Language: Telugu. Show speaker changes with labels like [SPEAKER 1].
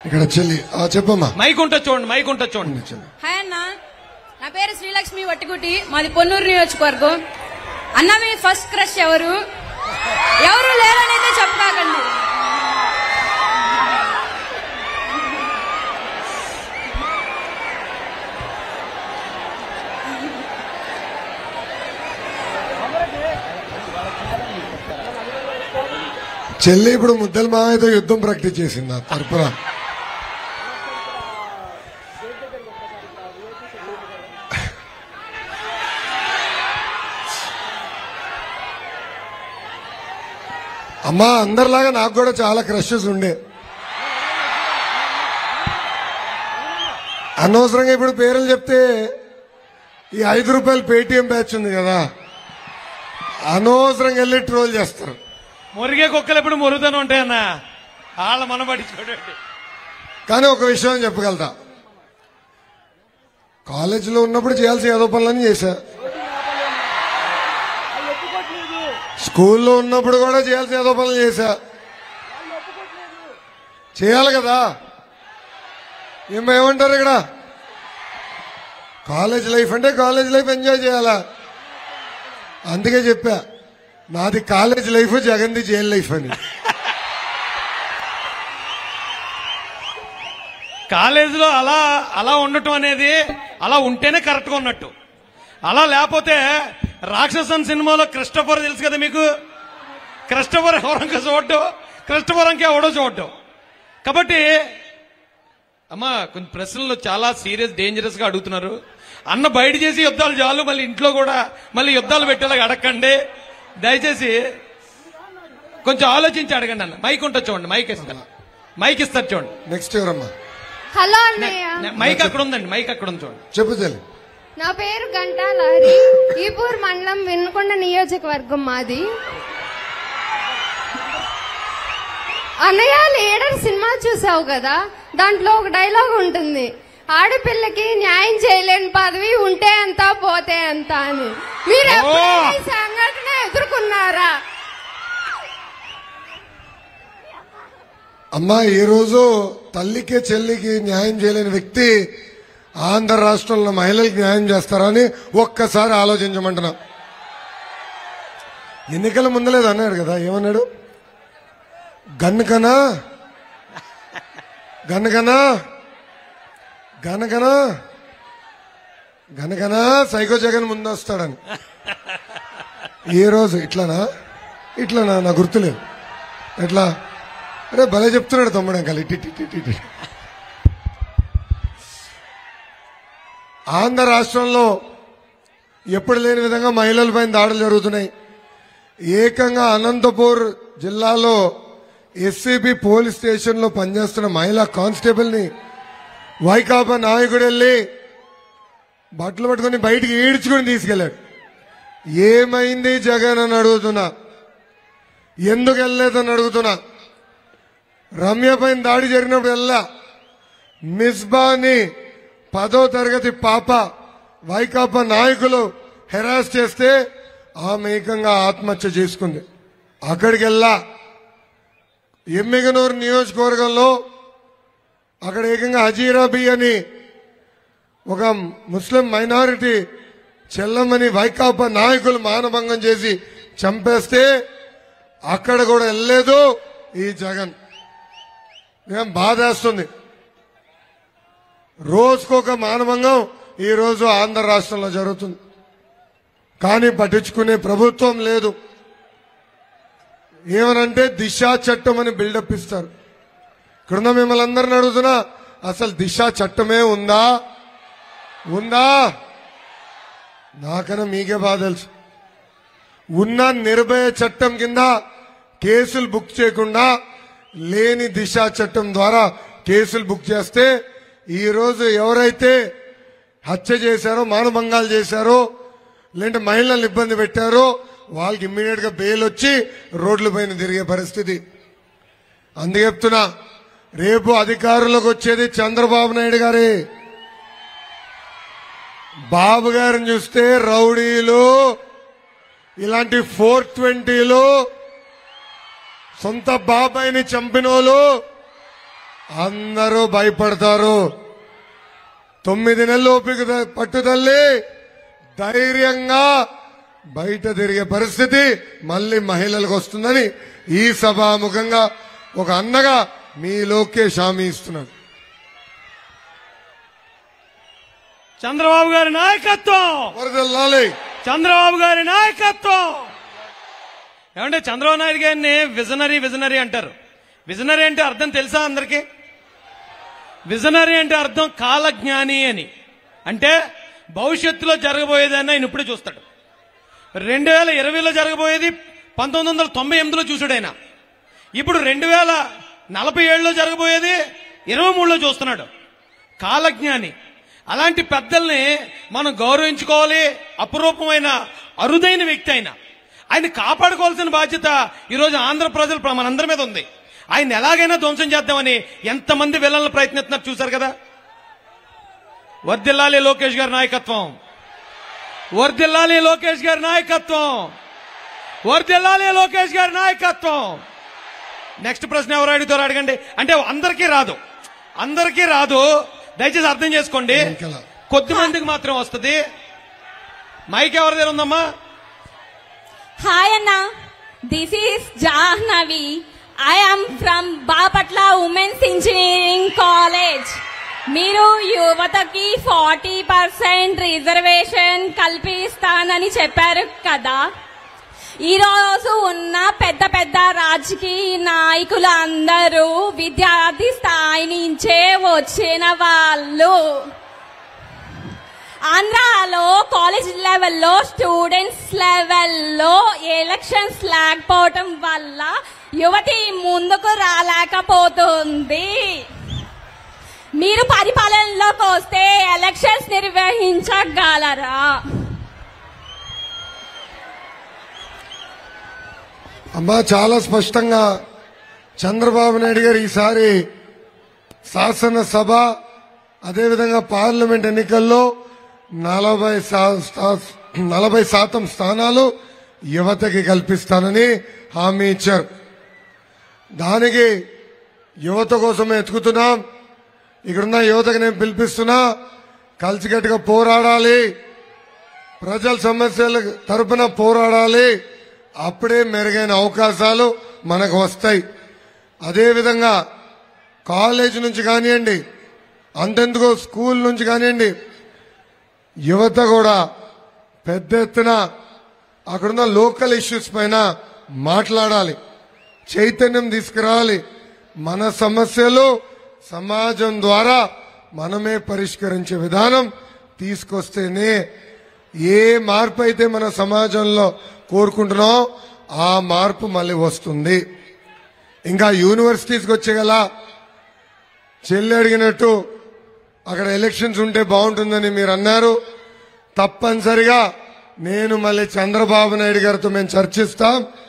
[SPEAKER 1] ఇక్కడ చెల్లి ఆ చెప్పమ్మా
[SPEAKER 2] మైక్ ఉంటుంది చూడండి మైక్ ఉంటుంది చూడండి
[SPEAKER 1] చెల్లి
[SPEAKER 3] హాయ్ అన్న నా పేరు శ్రీలక్ష్మి వట్టిగుటి మాది పొన్నూరు నియోజకవర్గం అన్న మీ ఫస్ట్ క్రష్ ఎవరు ఎవరు లేరని అయితే చెప్పకండి
[SPEAKER 1] చెల్లి ఇప్పుడు ముద్దల మావయ్యతో యుద్ధం ప్రాక్టీస్ చేసింది నా తరపున అమ్మా అందరిలాగా నాకు కూడా చాలా క్రషెస్ ఉండే అనవసరంగా ఇప్పుడు పేర్లు చెప్తే ఈ ఐదు రూపాయలు పేటిఎం బ్యాచ్ ఉంది కదా అనవసరంగా వెళ్ళి ట్రోల్ చేస్తారు
[SPEAKER 2] మురిగే కుక్కలు ఎప్పుడు మురుగుతూనే ఉంటాయన్న వాళ్ళ మన పట్టించుకోండి
[SPEAKER 1] కానీ ఒక విషయం చెప్పగలుగుతా కాలేజీలో ఉన్నప్పుడు చేయాల్సిన ఏదో పనులన్నీ చేశా స్కూల్లో ఉన్నప్పుడు కూడా చేయాల్సిన ఏదో పనులు చేశా చేయాలి కదా ఏం ఏమంటారు ఇక్కడ కాలేజ్ లైఫ్ అంటే కాలేజ్ లైఫ్ ఎంజాయ్ చేయాలా అందుకే చెప్పా నాది కాలేజ్ లైఫ్ జగన్ది జైల్ లైఫ్ అని
[SPEAKER 2] కాలేజీలో అలా అలా ఉండటం అనేది అలా ఉంటేనే కరెక్ట్ గా ఉన్నట్టు అలా లేకపోతే రాక్షసన్ సినిమాలో కృష్ణపురం తెలుసు కదా మీకు కృష్ణపురం ఎవరంక చూడటం కృష్ణపురంకి ఎవడో చూడటం కాబట్టి అమ్మా కొన్ని ప్రశ్నలు చాలా సీరియస్ డేంజరస్ గా అడుగుతున్నారు అన్న బయట చేసి యుద్ధాలు చాలు మళ్ళీ ఇంట్లో కూడా మళ్ళీ యుద్ధాలు పెట్టేలాగా అడగండి దయచేసి కొంచెం ఆలోచించి అడగండి అన్న మైక్ ఉంటుంది చూడండి మైక్ ఇస్తాను మైక్ ఇస్తారు చూడండి
[SPEAKER 1] నెక్స్ట్ ఎవరమ్మా
[SPEAKER 4] హలో అన్నయ్య
[SPEAKER 2] నే- మైక్ అక్కడ ఉందండి మైక్ అక్కడ ఉంది చూడండి
[SPEAKER 1] చెప్పు చెల్లి
[SPEAKER 4] నా పేరు గంటా లహరి ఈపూర్ మండలం వినుకొండ నియోజకవర్గం మాది అన్నయ్య లీడర్ సినిమా చూసావు కదా దాంట్లో ఒక డైలాగ్ ఉంటుంది ఆడపిల్లకి న్యాయం చేయలేని పదవి ఉంటే ఎంత పోతే ఎంత అని మీరు ఎప్పుడైనా ఈ సంఘటన ఎదుర్కొన్నారా
[SPEAKER 1] అమ్మా ఈ రోజు తల్లికి చెల్లికి న్యాయం చేయలేని వ్యక్తి ఆంధ్ర రాష్ట్రంలో మహిళలకు న్యాయం చేస్తారని ఒక్కసారి ఆలోచించమంటున్నా ఎన్నికల ముందలేదు అన్నాడు కదా ఏమన్నాడు గన్నుకనా గన్నుకనా గనకనా గనకనా సైకో జగన్ ముందు వస్తాడని ఈ రోజు ఇట్లానా ఇట్లానా నా గుర్తులేదు ఎట్లా అరే భలే చెప్తున్నాడు తమ్ముడు అంకల్ ఇటు ఇటు ఇటు ఇటు. ఆంధ్ర రాష్ట్రంలో ఎప్పుడు లేని విధంగా మహిళలపైన దాడులు జరుగుతున్నాయి ఏకంగా అనంతపూర్ జిల్లాలో ఎస్సీబీ పోలీస్ స్టేషన్లో పనిచేస్తున్న మహిళా కానిస్టేబుల్ని వైకాపా నాయకుడు వెళ్ళి బట్టలు పట్టుకుని బయటికి ఈడ్చుకుని తీసుకెళ్లాడు ఏమైంది జగన్ అని అడుగుతున్నా ఎందుకు వెళ్ళలేదని అడుగుతున్నా రమ్య పైన దాడి జరిగినప్పుడు వెళ్ళా మిస్బాని పదో తరగతి పాప వైకాపా నాయకులు హెరాస్ చేస్తే ఆమె ఏకంగా ఆత్మహత్య చేసుకుంది అక్కడికి వెళ్ళా ఎమ్మిగనూరు నియోజకవర్గంలో అక్కడ ఏకంగా హజీరాబీ అని ఒక ముస్లిం మైనారిటీ చెల్లమని వైకాపా నాయకులు మానభంగం చేసి చంపేస్తే అక్కడ కూడా వెళ్ళలేదు ఈ జగన్ ఏం బాధేస్తుంది రోజుకొక మానభంగం ఈ రోజు ఆంధ్ర రాష్ట్రంలో జరుగుతుంది కానీ పట్టించుకునే ప్రభుత్వం లేదు ఏమనంటే దిశా చట్టం అని బిల్డప్ ఇస్తారు ఇక్కడున్న మిమ్మల్ని అందరిని అడుగుతున్నా అసలు దిశా చట్టమే ఉందా ఉందా నాకన్నా మీకే బాధ తెలుసు ఉన్న నిర్భయ చట్టం కింద కేసులు బుక్ చేయకుండా లేని దిశ చట్టం ద్వారా కేసులు బుక్ చేస్తే ఈ రోజు ఎవరైతే హత్య చేశారో మానభంగాలు చేశారో లేదంటే మహిళలను ఇబ్బంది పెట్టారో వాళ్ళకి ఇమ్మీడియట్ గా బెయిల్ వచ్చి రోడ్ల పైన తిరిగే పరిస్థితి అందుకే చెప్తున్నా రేపు అధికారంలోకి వచ్చేది చంద్రబాబు నాయుడు గారే బాబు గారిని చూస్తే రౌడీలు ఇలాంటి ఫోర్ ట్వంటీలు సొంత బాబాయిని చంపినోళ్ళు అందరూ భయపడతారు తొమ్మిది నెలలు ఓపిక ద- పట్టుదల్లి ధైర్యంగా బయట తిరిగే పరిస్థితి మళ్ళీ మహిళలకు వస్తుందని ఈ సభాముఖంగా ఒక అన్నగా మీ లోకేష్ హామీ ఇస్తున్నాను
[SPEAKER 2] చంద్రబాబు గారి నాయకత్వం
[SPEAKER 1] వరదల్లాలి
[SPEAKER 2] చంద్రబాబు గారి నాయకత్వం ఏమంటే చంద్రబాబు నాయుడు గారిని విజనరీ విజనరీ అంటారు విజనరీ అంటే అర్థం తెలుసా అందరికీ విజనరీ అంటే అర్థం కాలజ్ఞాని అని అంటే భవిష్యత్తులో జరగబోయేదాన్ని ఆయన ఇప్పుడే చూస్తాడు రెండు వేల ఇరవైలో జరగబోయేది పంతొమ్మిది వందల తొంభై ఎనిమిదిలో చూసాడు ఆయన ఇప్పుడు రెండు వేల నలభై ఏడులో జరగబోయేది ఇరవై మూడులో చూస్తున్నాడు కాలజ్ఞాని అలాంటి పెద్దల్ని మనం గౌరవించుకోవాలి అపురూపమైన అరుదైన వ్యక్తి ఆయన ఆయన కాపాడుకోవాల్సిన బాధ్యత ఈరోజు ఆంధ్ర ప్రజలు ప్ర- మనందరి మీద ఉంది ఆయన ఎలాగైనా ధ్వంసం చేద్దామని ఎంతమంది విలన్లు ప్రయత్నిస్తున్నారు చూశారు కదా వర్దిల్లాలి లోకేష్ గారి నాయకత్వం వర్దిల్లాలి లోకేష్ గారి నాయకత్వం వర్దిల్లాలి లోకేష్ గారి నాయకత్వం నెక్స్ట్ ప్రశ్న ఎవరు అడుగుతారో అడగండి అంటే అందరికీ రాదు అందరికీ రాదు దయచేసి అర్థం చేసుకోండి
[SPEAKER 1] ఇంకెలా?
[SPEAKER 2] కొద్ది మందికి మాత్రం వస్తుంది మైక్ ఎవరి దగ్గర ఉందమ్మా
[SPEAKER 5] హాయ్ అన్న this is Jahnavi I am from Bapatla women's engineering college మీరు యువతకి ఫార్టీ పర్సెంట్ రిజర్వేషన్ కల్పిస్తానని చెప్పారు కదా ఈ రోజు ఉన్న పెద్ద పెద్ద రాజకీయ నాయకులు అందరూ విద్యార్థి స్థాయి నుంచే వచ్చిన వాళ్ళు ఆంధ్రాలో కాలేజ్ లెవెల్లో స్టూడెంట్స్ లెవెల్లో ఎలక్షన్స్ లేకపోవటం వల్ల యువతి ముందుకు రాలేకపోతుంది మీరు పరిపాలనలోకి వస్తే ఎలక్షన్స్ నిర్వహించగలరా
[SPEAKER 1] అమ్మా చాలా స్పష్టంగా చంద్రబాబు నాయుడు గారు ఈసారి శాసనసభ అదేవిధంగా పార్లమెంట్ ఎన్నికల్లో నలభై శా- శా- నలభై శాతం స్థానాలు యువతకి కల్పిస్తానని హామీ ఇచ్చారు దానికి యువత కోసమే ఎత్తుకుతున్నాం ఇక్కడున్న యువతకి నేను పిలిపిస్తున్నా కలిసికట్టుగా పోరాడాలి ప్రజల సమస్యల తరపున పోరాడాలి అప్పుడే మెరుగైన అవకాశాలు మనకు వస్తాయి అదేవిధంగా కాలేజ్ నుంచి కానివ్వండి అంతెందుకు స్కూల్ నుంచి కానివ్వండి యువత కూడా పెద్ద ఎత్తున అక్కడున్న లోకల్ ఇష్యూస్ పైన మాట్లాడాలి చైతన్యం తీసుకురావాలి మన సమస్యలు సమాజం ద్వారా మనమే పరిష్కరించే విధానం తీసుకొస్తేనే ఏ మార్పు అయితే మన సమాజంలో కోరుకుంటున్నామో ఆ మార్పు మళ్ళీ వస్తుంది ఇంకా యూనివర్సిటీస్కి వచ్చేగల చెల్లి అడిగినట్టు అక్కడ ఎలక్షన్స్ ఉంటే బాగుంటుందని మీరు అన్నారు తప్పనిసరిగా నేను మళ్ళీ చంద్రబాబు నాయుడు గారితో మేము చర్చిస్తాం